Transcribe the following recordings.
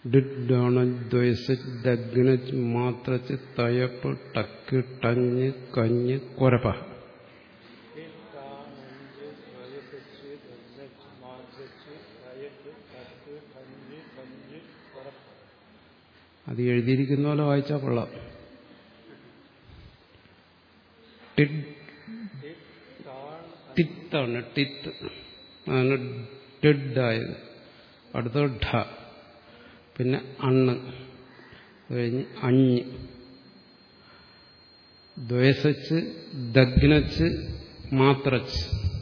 ഡിഡാണദ്വയസ് ദഗ്ന മാത്രച്ച് തയപ്പ് ടക്ക് ടഞ്ഞ് കഞ്ഞ് കൊരപ നഞ്ച് വയസ്സ് ദഗ്നച്ച് മാർഗച്ച് അയപ്പ് തക്ക് കഞ്ഞ് കഞ്ഞ് ഉറപ്പ് അത് എഴുതിയിരിക്കുന്ന പോലെ വായിച്ചാൽ കൊള്ളാം ടിഡ് ടിത്താണ് ടിത്ത് അതാണ് ഡിഡായത് അടുത്ത ഢ പിന്നെ അണ്ണ് കഴിഞ്ഞ് അഞ്ഞ് ദ്വയസച്ച് ദഗ്നച്ച് മാത്രച്ച്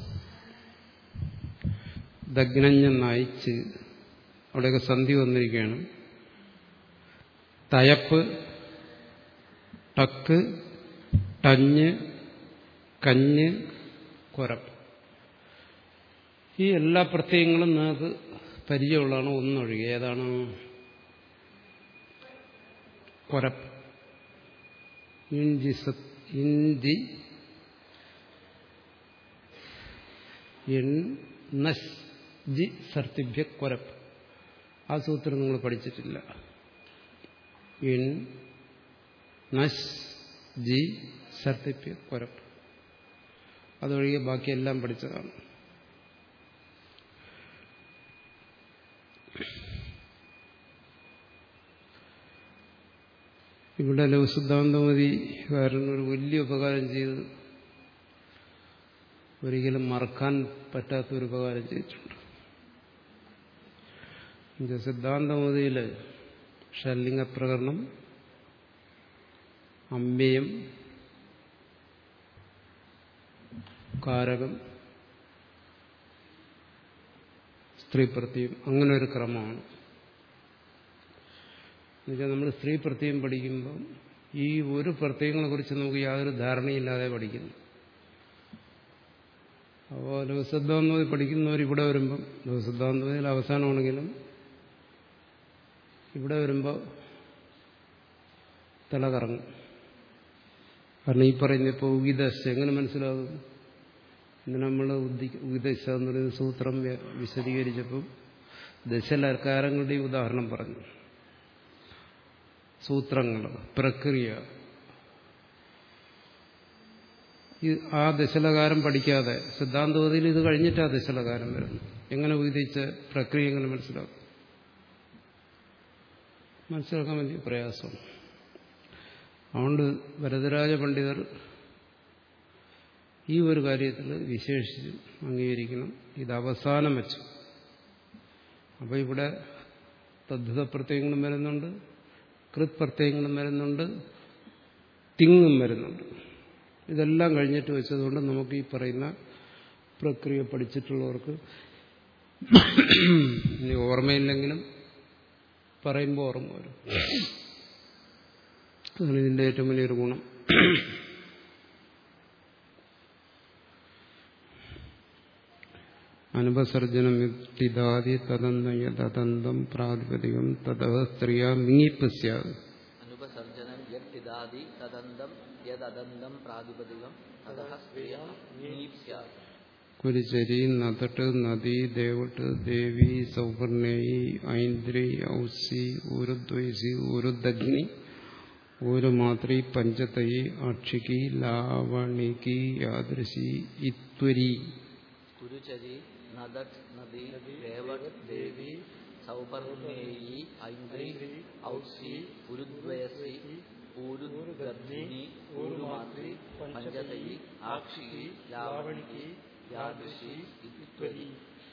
ദഗ്നഞ്ഞെന്നായി ച് അവിടെയൊക്കെ സന്ധി വന്നിരിക്കുകയാണ് തയപ്പ് ടക്ക് ടഞ്ഞ് കഞ്ഞ് കൊരപ്പ് ഈ എല്ലാ പ്രത്യയങ്ങളും നിങ്ങൾക്ക് പരിചയമുള്ളതാണ് ഒന്നൊഴികെ ഏതാണ് കൊരപ്പ് ഇഞ്ചി സ- ഇഞ്ചി എൺ നസ് ജി സർത്തിഭ്യ കൊരപ്പ് ആ സൂത്രം നിങ്ങൾ പഠിച്ചിട്ടില്ല ഇൻ നസ് ജി സർത്തിഭ്യ കൊരപ്പ് അതൊഴികെ ബാക്കിയെല്ലാം പഠിച്ചതാണ് ഇവിടെ ലഘുസിദ്ധാന്തമതികാരൻ ഒരു വലിയ ഉപകാരം ചെയ്ത് ഒരിക്കലും മറക്കാൻ പറ്റാത്ത ഒരു ഉപകാരം ചെയ്തിട്ടുണ്ട് ഇത് സിദ്ധാന്തമതിയിൽ ഷല്ലിംഗ പ്രകരണം അമ്പ്യം കാരകം സ്ത്രീ പ്രത്യം അങ്ങനെ ഒരു ക്രമമാണ് എന്നുവെച്ചാൽ നമ്മൾ സ്ത്രീ പ്രത്യം പഠിക്കുമ്പോൾ ഈ ഒരു പ്രത്യയങ്ങളെ കുറിച്ച് നമുക്ക് യാതൊരു ധാരണയില്ലാതെ പഠിക്കുന്നു അപ്പോൾ ലഘുസിദ്ധാന്തമതി പഠിക്കുന്നവർ ഇവിടെ വരുമ്പം ലഘുസിദ്ധാന്തമതിയിൽ അവസാനമാണെങ്കിലും ഇവിടെ വരുമ്പോൾ തല കറങ്ങും കാരണം ഈ പറയുന്ന ഇപ്പോൾ ഉഗിദശ എങ്ങനെ മനസ്സിലാകും ഇന്ന് നമ്മൾ ഉഗിദശ എന്ന് പറയുന്ന സൂത്രം വ്യ- വിശദീകരിച്ചപ്പോൾ ദശലക്കാരങ്ങളുടെ ഉദാഹരണം പറഞ്ഞു സൂത്രങ്ങൾ പ്രക്രിയ ഈ ആ ദശലകാരം പഠിക്കാതെ സിദ്ധാന്തവതിയിൽ ഇത് കഴിഞ്ഞിട്ട് ആ ദശലകാരം വരുന്നു എങ്ങനെ ഉദിച്ച പ്രക്രിയ എങ്ങനെ മനസ്സിലാക്കും മനസ്സിലാക്കാൻ വലിയ പ്രയാസമാണ് അതുകൊണ്ട് വരദരാജ പണ്ഡിതർ ഈ ഒരു കാര്യത്തിൽ വിശേഷിച്ച് അംഗീകരിക്കണം ഇത് അവസാനം വെച്ചു അപ്പോൾ ഇവിടെ തദ്ധിത പ്രത്യയങ്ങളും വരുന്നുണ്ട് കൃത് പ്രത്യയങ്ങളും വരുന്നുണ്ട് തിങ്ങും വരുന്നുണ്ട് ഇതെല്ലാം കഴിഞ്ഞിട്ട് വെച്ചതുകൊണ്ട് നമുക്ക് ഈ പറയുന്ന പ്രക്രിയ പഠിച്ചിട്ടുള്ളവർക്ക് ഇനി ഓർമ്മയില്ലെങ്കിലും പറയുമ്പോൾ ഓർമ്മ വരും അതാണ് ഇതിൻ്റെ ഏറ്റവും വലിയൊരു ഗുണം അനുപസർജനം യുക്തിദാതി തദന്തയ തദന്തം പ്രാതിപതികം തദവ സ്ത്രീയ മിങ്ങിപ്പസ്യാത് അനുപസർജനം യത്തിദാതി തദന്തം യദന്തം പ്രാതിപതികം അതഃ സ്ത്രീയ നീപ്സ്യാത് കുരിശരി നതട്ട് നദി ദേവട്ട് ദേവി സൗവർണേയി ഐന്ദ്രി ഔസി ഊരുദ്വൈസി ഊരുദഗ്നി ഊരുമാത്രി പഞ്ചതയി അക്ഷികി ലാവണികി യാദൃശി ഇത്വരി കുരുചരി നദത് നദി ദേവത് ദേവി സൗപർണേയി ഐന്ദ്രി ഔസി ഉരുദ്വയസി ഊരുഗർഭിണി ഊരുമാത്രി പഞ്ചതയി ആക്ഷികി ലാവണികി യാദൃശി ഇത്വരി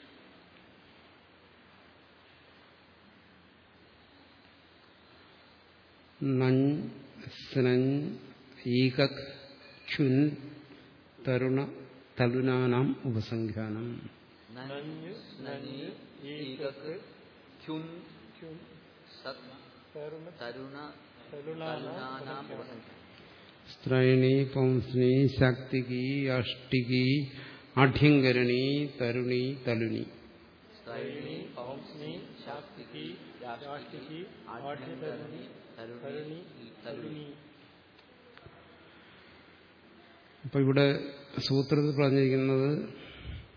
നഞ് സ്നഞ് ഈകക് ക്ഷുൻ തരുണ തലുനാനാം ഉപസംഖ്യാനം നഞ്ഞ് നനി ഈകക്ക് ഖ്യുൻ സത് തരുണ തരുണ തരുണാനാം തരുണാനാം ഉപസംഖ്യ സ്ത്രൈണി പൗംസ്നി ശാക്തികി അഷ്ടികി ആഢ്യങ്കരണി തരുണി തലുനി സ്ത്രൈണി പൗംസ്നി ശാക്തികി യാഷ്ടികി ആഢ്യന്തരണി തരുണി തരുണി അപ്പൊ ഇവിടെ സൂത്രത്തിൽ പറഞ്ഞിരിക്കുന്നത്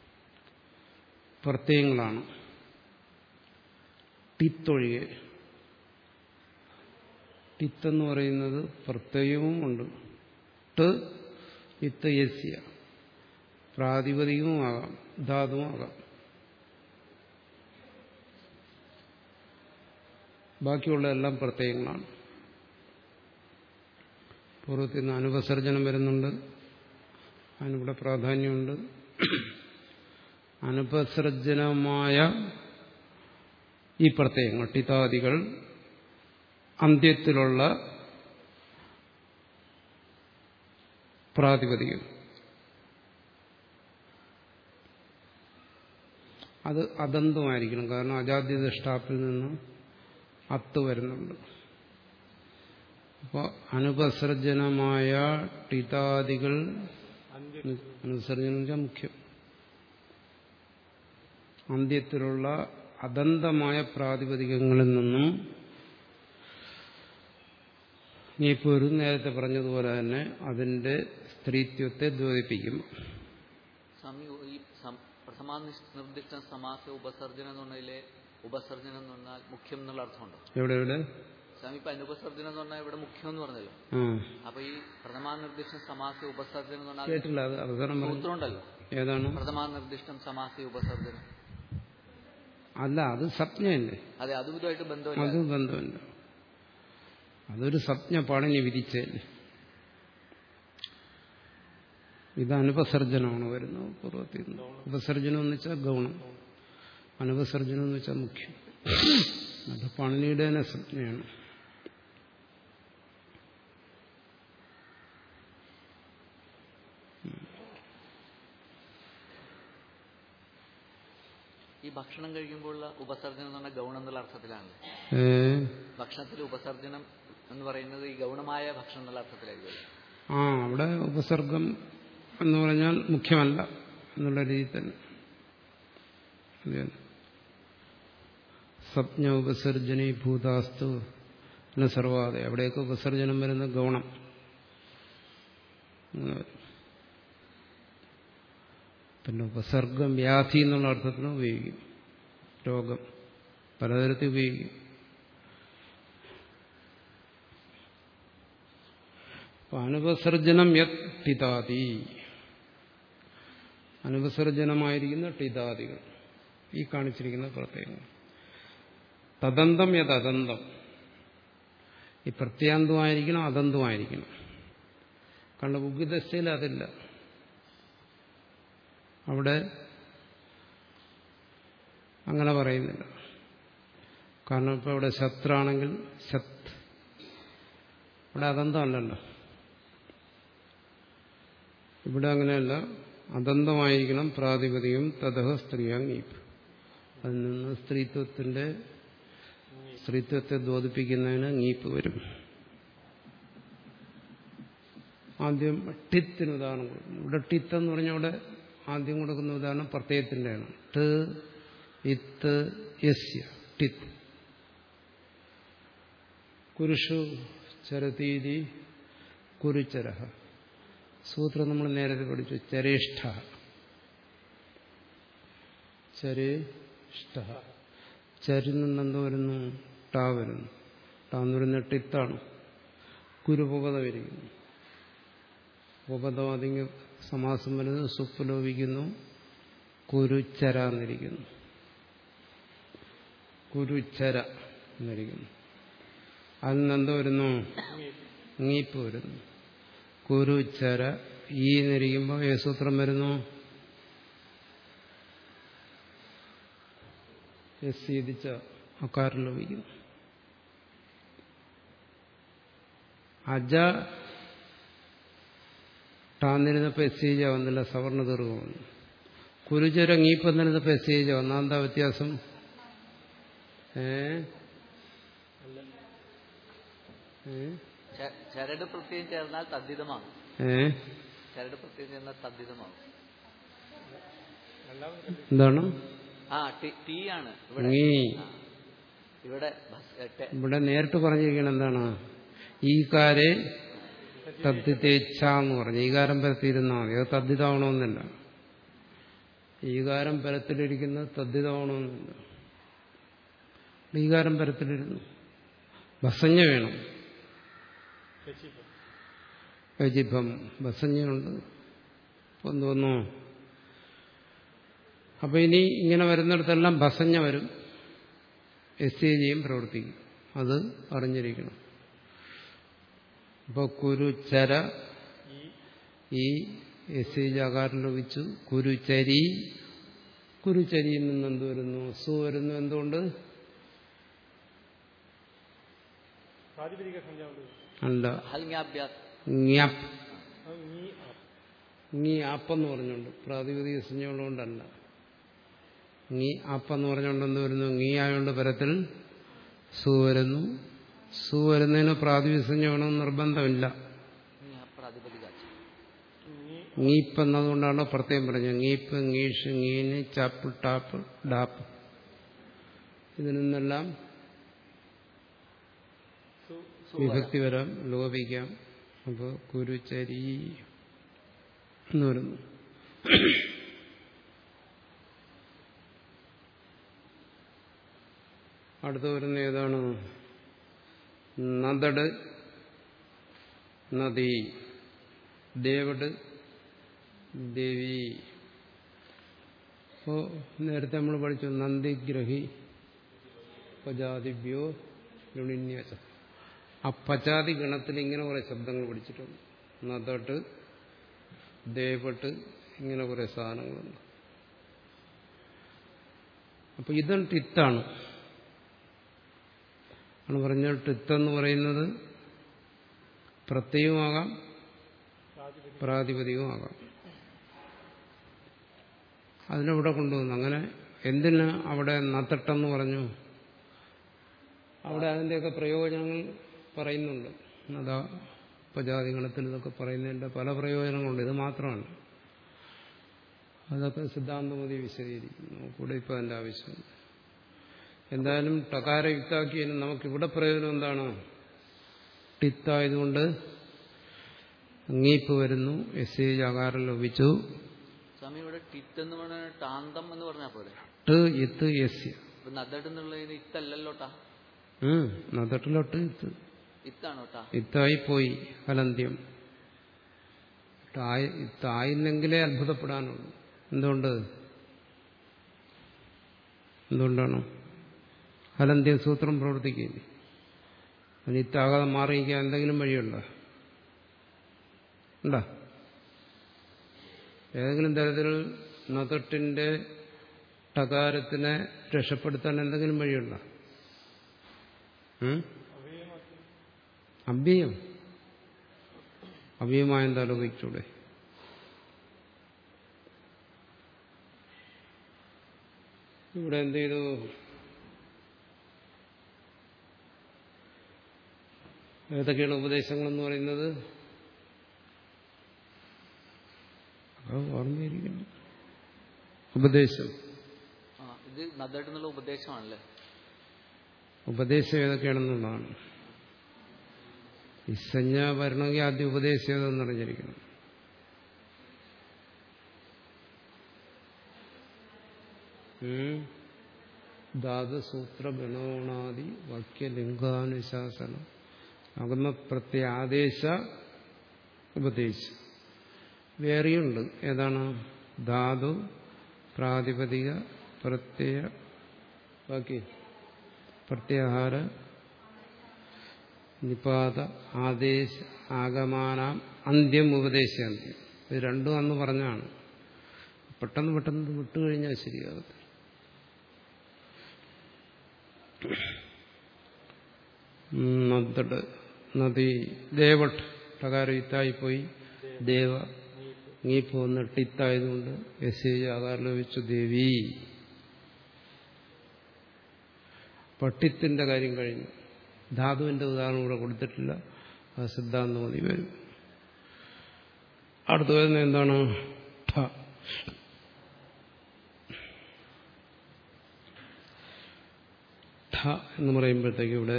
പ്രത്യയങ്ങളാണ് ടിത്തൊഴികെ ടിത്ത് എന്ന് പറയുന്നത് പ്രത്യയവും ഉണ്ട് ട് ഇത്ത് യസ്യ പ്രാതിപതികവുമാകാം ധാതുവുമാകാം ബാക്കിയുള്ള എല്ലാം പ്രത്യയങ്ങളാണ് പൂർവ്വത്തിൽ നിന്ന് അനുപസർജനം വരുന്നുണ്ട് അതിനിവിടെ പ്രാധാന്യമുണ്ട് അനുപസർജനമായ ഈ പ്രത്യയങ്ങൾ ടിതാദികൾ അന്ത്യത്തിലുള്ള പ്രാതിപതികം അത് അതന്തമായിരിക്കണം കാരണം അജാദ്യദഷ്ടാപ്പിൽ നിന്ന് അത്ത് വരുന്നുണ്ട് അപ്പോൾ അനുപസർജനമായ ടിതാദികൾ അനുസർജനം വെച്ചാൽ മുഖ്യം അന്ത്യത്തിലുള്ള അദന്തമായ പ്രാതിപതികങ്ങളിൽ നിന്നും ഇനിയിപ്പോൾ ഒരു നേരത്തെ പറഞ്ഞതുപോലെ തന്നെ അതിന്റെ സ്ത്രീത്വത്തെ ദ്യോതിപ്പിക്കും സ്വാമി ഈ സം- പ്രഥമാ നിഷ്- നിർദ്ദിഷ്ട സമാസ ഉപസർജനം എന്ന് പറഞ്ഞതിലെ ഉപസർജനം എന്ന് പറഞ്ഞാൽ മുഖ്യം എന്നുള്ള അർത്ഥമുണ്ടോ എവിടെ എവിടെ സ്വാമി ഇപ്പൊ അനുപസർജനം എന്ന് പറഞ്ഞാൽ ഇവിടെ മുഖ്യം എന്ന് പറഞ്ഞല്ലോ ആ അപ്പൊ ഈ പ്രഥമാ നിർദ്ദിഷ്ടം സമാസ ഉപസർജനം എന്ന് പറഞ്ഞാൽ കേട്ടില്ല അത് അവസാനം പറഞ്ഞു സൂത്രം ഉണ്ടല്ലോ ഏതാണ് പ്രഥമാ നിർദ്ദിഷ്ടം സമാസ ഉപസർജനം അല്ല അത് സപ്ഞയല്ലേ അതെ അതും ഇതുമായിട്ട് ബന്ധമില്ല അത് ബന്ധമില്ല അതൊരു സപ്ഞ പാണിനി വിധിച്ചല്ലേ ഇത് അനുപസർജനമാണ് വരുന്നത് പൂർവ്വത്തിൽ നിന്ന് ഉപസർജനം എന്ന് വെച്ചാൽ ഗൗണം അനുപസർജനം എന്ന് വെച്ചാൽ മുഖ്യം അത് പാണിനിയുടെ തന്നെ സംജ്ഞയാണ് ഈ ഭക്ഷണം കഴിക്കുമ്പോഴുള്ള ഉപസർജനം എന്ന് പറഞ്ഞാൽ ഗൗണം എന്നുള്ള അർത്ഥത്തിലാണ് ഏ, ഭക്ഷണത്തിൽ ഉപസർജനം എന്ന് പറയുന്നത് ഈ ഗൗണമായ ഭക്ഷണം എന്നുള്ള അർത്ഥത്തിലായിരിക്കും ആ അവിടെ ഉപസർഗം എന്ന് പറഞ്ഞാൽ മുഖ്യമല്ല എന്നുള്ള രീതിയിൽ തന്നെ അതെ. സ്വപ്ന ഉപസർജനീ ഭൂതാസ്തു എന്ന സർവാതെ അവിടെയൊക്കെ ഉപസർജനം വരുന്ന ഗൗണം അങ്ങനെ വരും. പിന്നെ ഉപസർഗം വ്യാധി എന്നുള്ള അർത്ഥത്തിന് ഉപയോഗിക്കും രോഗം പലതരത്തിൽ ഉപയോഗിക്കും അപ്പൊ അനുപസർജനം യത് ടിതാതി അനുപസർജനമായിരിക്കുന്ന ടിതാദികൾ ഈ കാണിച്ചിരിക്കുന്ന പ്രത്യേകങ്ങൾ തദന്തം യത് അതന്തം ഈ പ്രത്യാന്തമായിരിക്കണം അതന്തമായിരിക്കണം കാരണം ഉഗിതസ്ഥയിൽ അതില്ല അവിടെ അങ്ങനെ പറയുന്നില്ല കാരണം ഇപ്പോൾ ഇവിടെ ശത്രാണെങ്കിൽ ശത്ത് ഇവിടെ അതന്തമല്ലല്ലോ ഇവിടെ അങ്ങനെയല്ല അതന്തമായിരിക്കണം പ്രാതിപതികം തതഹ സ്ത്രീയാങ്ങീപ്പ് അതിൽ നിന്ന് സ്ത്രീത്വത്തിന്റെ സ്ത്രീത്വത്തെ ദ്യോതിപ്പിക്കുന്നതിന് ngീപ്പ് വരും ആദ്യം ടിത്തിന് ഉദാഹരണം കൊടുക്കുന്നു ഇവിടെ ടിത്ത് എന്ന് പറഞ്ഞാൽ ഇവിടെ ആദ്യം കൊടുക്കുന്ന ഉദാഹരണം പ്രത്യയത്തിൻ്റെയാണ് ട് ഇത്ത് യസ്യ ടിത്ത് കുരുഷു ചരതീതി കുരുചരഹ സൂത്രം നമ്മൾ നേരത്തെ പഠിച്ചു ചരേഷ്ഠ ചരേഷ്ഠ ചരിൽ നിന്ന് എന്തോ വരുന്നു ടാ വരുന്നു ടാ എന്ന് പറയുന്ന ടിത്താണ് കുരുപപദം ഇരിക്കുന്നു ഉപപദം അതിങ്ങ് സമാസം വരുന്നത് സുപ്പലോപിക്കുന്നു കുരുച്ചര എന്നിരിക്കുന്നു കുരുച്ചര എന്നിരിക്കുന്നു അതിൽ നിന്ന് എന്തോ വരുന്നു ngീപ്പ് വരുന്നു കുരുച്ചര ഈ എന്നിരിക്കുമ്പോൾ ഏ സൂത്രം വരുന്നു എസ് ചെയ്തിച്ച അക്കാരം ലഭിക്കുന്നു അജ ടാന്നിരുന്നപ്പോൾ എസ് ചെയ്ജ വന്നില്ല സവർണ ദീർഘം വന്നു കുരുചര ngീപ്പെന്നിരുന്നപ്പോൾ എസ് ചെയ്ജ വന്ന എന്താ വ്യത്യാസം ഏ ഏ? ച- ചരട് പ്രത്യയം ചേർന്നാൽ തദ്ധിതമാകും ഏ ചരട് പ്രത്യയം ചേർന്നാൽ തദ്ധിതമാകും എന്താണ് ആ ടി- ടീ ആണ് ഇവിടെ നീ ആ. ഇവിടെ ബസ്- എ, ടെ- ഇവിടെ നേരിട്ട് പറഞ്ഞിരിക്കണം എന്താണ് ഈകാരെ തദ്ദിതേച്ഛ എന്ന് പറഞ്ഞു ഈകാരം പരത്തിയിരുന്നാൽ മതി അത് തദ്ദിതാവണമെന്നില്ല ഈകാരം പരത്തിലിരിക്കുന്നത് തദ്ദിതാവണമെന്നില്ല ഈകാരം പരത്തിലിരുന്നു ബസഞ്ഞ വേണം രക്ഷിപ്പം യജിഭം ബസഞ്ഞുണ്ട് ഒന്ന് വന്നു അപ്പൊ ഇനി ഇങ്ങനെ വരുന്നിടത്തെല്ലാം ബസഞ്ഞ വരും എസ് സി ജിയും പ്രവർത്തിക്കും അത് അറിഞ്ഞിരിക്കണം അപ്പോൾ കുരുച്ചര ഈ ഈ എസ് സി ജാകാരം ലഭിച്ചു കുരുചരി കുരുചരിയിൽ നിന്ന് എന്ത് വരുന്നു സു വരുന്നു എന്തുകൊണ്ട് പ്രാതിപതിക സംഖ്യയുണ്ട് അല്ല ഹൽങ്യാഭ്യാസ് ങ്യാപ്പ് അത് നീ ആപ്പ് ngി ആപ്പെന്ന് പറഞ്ഞുകൊണ്ട് പ്രാതിപതിക സംജ്ഞയുള്ളതുകൊണ്ടല്ല ngി ആപ്പെന്ന് പറഞ്ഞുകൊണ്ട് എന്ത് വരുന്നു ngി ആയതുകൊണ്ട് പരത്തിൽ സു വരുന്നു സു വരുന്നതിന് പ്രാതിപതിക സംജ്ഞ വേണമെന്ന് നിർബന്ധമില്ല പ്രാതിപതികാച്ച് നീ ngീപ്പ് എന്നതുകൊണ്ടാണ് പ്രത്യേകം പറഞ്ഞത് ngീപ്പ് ngീഷ് ngീന് ചാപ്പ് ടാപ്പ് ഡാപ്പ് ഇതിൽ നിന്നെല്ലാം സു വിഭക്തി വരാം ലോപിക്കാം അപ്പോൾ കുരുചരി എന്ന് വരുന്നു അടുത്ത് വരുന്ന ഏതാണ് നദട് നദി ദേവട് ദേവി അപ്പോ നേരത്തെ നമ്മൾ പഠിച്ചു നന്ദിഗ്രഹി പജാതിഭ്യോ ലുണിന്യാസ ആ പചാതി ഗണത്തിൽ ഇങ്ങനെ കുറെ ശബ്ദങ്ങൾ പഠിച്ചിട്ടുണ്ട് നദട്ട് ദേവട്ട് ഇങ്ങനെ കുറെ സാധനങ്ങളുണ്ട് അപ്പൊ ഇതും ടിത്താണ് ആണ് പറഞ്ഞ ടിത്തെന്ന് പറയുന്നത് പ്രത്യയമാകാം പ്രാതിപതിക പ്രാതിപതികമാകാം അതിനെവിടെ കൊണ്ടുവന്നു അങ്ങനെ എന്തിന് അവിടെ നത്തട്ടെന്ന് പറഞ്ഞു അവിടെ അതിൻ്റെയൊക്കെ പ്രയോജനങ്ങൾ പറയുന്നുണ്ട് അതാ ഉപജാതിഗണത്തിൽ ഇതൊക്കെ പറയുന്നതിൻ്റെ പല പ്രയോജനങ്ങളുണ്ട് ഇത് മാത്രമാണ് അതൊക്കെ സിദ്ധാന്തമതി വിശദീകരിക്കുന്നു കൂടെ ഇപ്പോൾ അതിൻ്റെ ആവശ്യമുണ്ട് എന്തായാലും ടകാര യുക്താക്കിയതിന് നമുക്കിവിടെ പ്രയോജനം എന്താണ് ടിത്തായതുകൊണ്ട് അങ്ങീപ്പ് വരുന്നു എസ് സി ആകാരം ലഭിച്ചു സ്വാമി ഇവിടെ ടിത്ത് എന്ന് പറഞ്ഞ ടാന്തം എന്ന് പറഞ്ഞാൽ പോലെ ട് ഇത്ത് എസ് ഇപ്പൊ നദട് എന്നുള്ളതിന് ഇത്തല്ലല്ലോ ടാ നദട്ടിലോട്ട് ഇത്ത് ഇത്താണോ ടാ ഇത്തായി പോയി കലന്ത്യം ടായി- ഇത്തായില്ലെങ്കിലേ അത്ഭുതപ്പെടാനുള്ളൂ എന്തുകൊണ്ട് എന്തുകൊണ്ടാണ് ഹലന്ത്യം സൂത്രം പ്രവർത്തിക്കില്ലേ അതിന് ഇത്താകാതെ മാറിയിരിക്കാൻ എന്തെങ്കിലും വഴിയുണ്ടോ ഉണ്ടോ ഏതെങ്കിലും തരത്തിൽ നതൊട്ടിന്റെ ടകാരത്തിനെ രക്ഷപ്പെടുത്താൻ എന്തെങ്കിലും വഴിയുണ്ടോ ഉം? അവ്യയം അവ്യയമായ എന്താ ലോപിച്ചൂടെ ഇവിടെ എന്ത് ചെയ്തു ഏതൊക്കെയാണ് ഉപദേശങ്ങളെന്ന് പറയുന്നത് അത് ഓർമ്മയിരിക്കുന്നു ഉപദേശം ആ ഇത് നദട് എന്നുള്ള ഉപദേശമാണല്ലേ ഉപദേശം ഏതൊക്കെയാണെന്നുള്ളതാണ് ഈ സഞ്ജ വരണമെങ്കിൽ ആദ്യം ഉപദേശം ഏതെന്ന് അറിഞ്ഞിരിക്കണം ഉം. ധാതുസൂത്ര ഗണോണാദി വാക്യലിംഗാനുശാസനം അകമ പ്രത്യാദേശ ഉപദേശം വേറെയുണ്ട് ഏതാണ് ധാതു പ്രാതിപതിക പ്രത്യയ ബാക്കി പ്രത്യാഹാര നിപാത ആദേശ ആഗമാനാം അന്ത്യം ഉപദേശാന്ത്യം ഇത് രണ്ടും അന്ന് പറഞ്ഞാണ് പെട്ടെന്ന് പെട്ടെന്ന് ഇത് വിട്ടുകഴിഞ്ഞാൽ ശരിയാകത്തില്ല നദട് നദി ദേവട്ട് പ്രകാരം ഇത്തായി പോയി ദേവ നീപ്പ് വന്നിട്ട് ഇത്തായതുകൊണ്ട് എസ് എ ആകാരം ലഭിച്ചു ദേവി പട്ടിത്തിന്റെ കാര്യം കഴിഞ്ഞു ധാതുവിന്റെ ഉദാഹരണം ഇവിടെ കൊടുത്തിട്ടില്ല അത് സിദ്ധാന്തം മതി വരും അടുത്ത വരുന്ന എന്താണ് ഠ. ഠ എന്ന് പറയുമ്പോഴത്തേക്ക് ഇവിടെ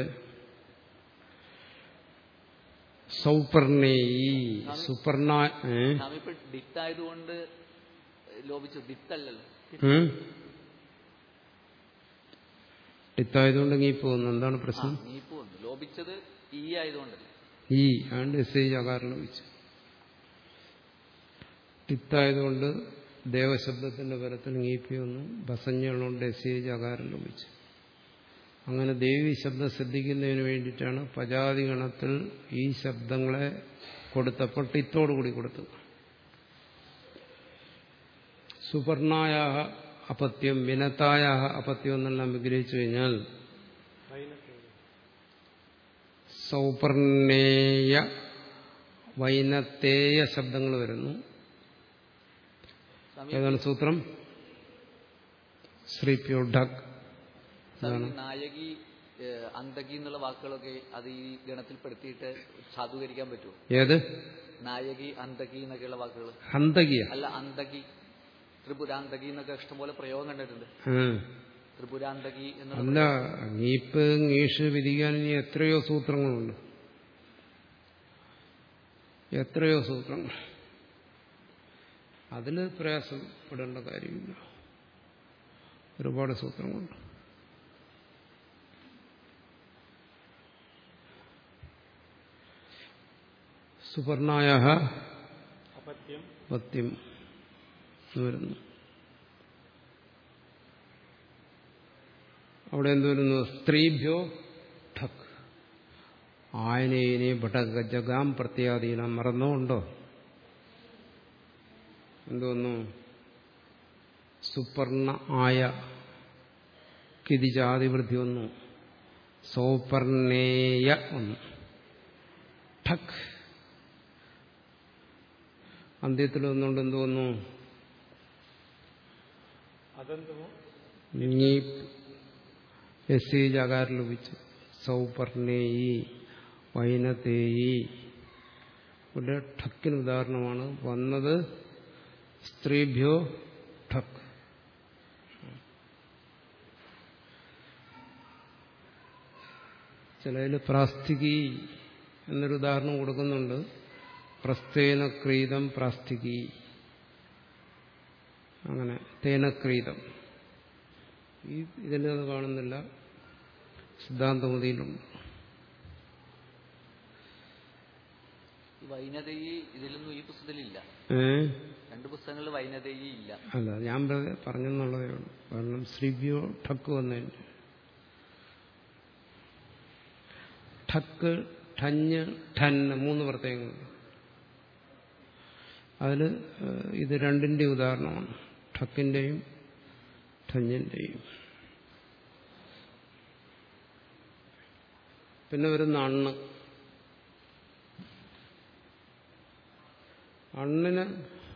സൗപർണേയി സുപർണ ഏ? സ്വാമി ഇപ്പൊ ഡിത്തായതുകൊണ്ട് ലോപിച്ചു ഡിത്തല്ലല്ലോ ഉം? ടിത്തായതുകൊണ്ട് നീ പോകുന്നു എന്താണ് ആ പ്രശ്നം നീപ്പ് വന്നു ലോപിച്ചത് ഈ ആയതുകൊണ്ടല്ലേ ഈ അതുകൊണ്ട് എസ് ഐ ആകാരം ലഭിച്ചു ടിത്തായതുകൊണ്ട് ദേവശബ്ദത്തിന്റെ പരത്തിൽ ഈപ്പി വന്നു ബസഞ്ഞുള്ളതുകൊണ്ട് എസ് ഐ ആകാരം ലഭിച്ചു അങ്ങനെ ദേവി ശബ്ദം ശ്രദ്ധിക്കുന്നതിന് വേണ്ടിയിട്ടാണ് പജാതി ഗണത്തിൽ ഈ ശബ്ദങ്ങളെ കൊടുത്തപ്പോൾ ടിത്തോടുകൂടി കൊടുത്തു സുപർണായ അപത്യം വിനത്തായ അപത്യം എന്നെല്ലാം വിഗ്രഹിച്ചു കഴിഞ്ഞാൽ വൈനത്തെ സൗപർണേയ വൈനത്തേയ ശബ്ദങ്ങൾ വരുന്നു സ്വാമി ഏതാണ് സൂത്രം ശ്രീപ്യോ ഡക് സ്വാമി നായകി ഏഹ്, അന്തകി എന്നുള്ള വാക്കുകളൊക്കെ അത് ഈ ഗണത്തിൽപ്പെടുത്തിയിട്ട് സാധൂകരിക്കാൻ പറ്റുമോ ഏത് നായകി അന്തകി എന്നൊക്കെയുള്ള വാക്കുകൾ ഹന്തകിയ അല്ല അന്തകി ത്രിപുരാന്തകി എന്നൊക്കെ ഇഷ്ടംപോലെ പ്രയോഗം കണ്ടിട്ടുണ്ട് ഉം. ത്രിപുരാന്തകി എന്നുള്ള അല്ല നീപ്പ് ngീഷ് വിധിക്കാൻ ഇനി എത്രയോ സൂത്രങ്ങളുണ്ട് എത്രയോ സൂത്രങ്ങൾ അതിൽ പ്രയാസപ്പെടേണ്ട കാര്യമില്ല ഒരുപാട് സൂത്രങ്ങളുണ്ട് സുപർണായ അപത്യം പത്യം എന്ന് വരുന്നു അവിടെ എന്ത് വരുന്നു സ്ത്രീഭ്യോ ഠക് ആയനേനെ ഭടഗജഗാം പ്രത്യാധീനം മറന്നോ ഉണ്ടോ എന്തോന്നു സുപർണ ആയ കിതിജാതിവൃദ്ധി വന്നു സൗപർണേയ ഒന്ന് ഠക് അന്ത്യത്തിൽ വന്നുകൊണ്ട് എന്ത് വന്നു അദന്തമോ നീ എസ് ഈ ജാകാരം ലഭിച്ചു സൗപർണേയി വൈനതേയി ഇവിടെ ഠക്കിന് ഉദാഹരണമാണ് വന്നത് സ്ത്രീഭ്യോ ഠക് ചിലതിൽ പ്രാസ്തികി എന്നൊരു ഉദാഹരണം കൊടുക്കുന്നുണ്ട് പ്രസ്തേന ക്രീതം പ്രാസ്തികി അങ്ങനെ തേനക്രീതം ഈ ഇതിലത് കാണുന്നില്ല സിദ്ധാന്തമതിയിലുണ്ട് ഈ വൈനതയി ഇതിലൊന്നും ഈ പുസ്തകത്തിലില്ല ഏ രണ്ട് പുസ്തകങ്ങളിൽ വൈനതയി ഇല്ല അല്ല ഞാൻ വെറുതെ പറഞ്ഞെന്നുള്ളതേ ഉള്ളൂ കാരണം ശ്രീവ്യോ ഠക്ക് വന്നതിന് ഠക്ക് ഠഞ്ഞ് ഠന്ന് മൂന്ന് പ്രത്യേകങ്ങളുണ്ട് അതിൽ ഇത് രണ്ടിന്റെ ഉദാഹരണമാണ് ഠക്കിന്റെയും ഠഞ്ഞിന്റെയും പിന്നെ വരുന്ന അണ്ണ് അണ്ണിന്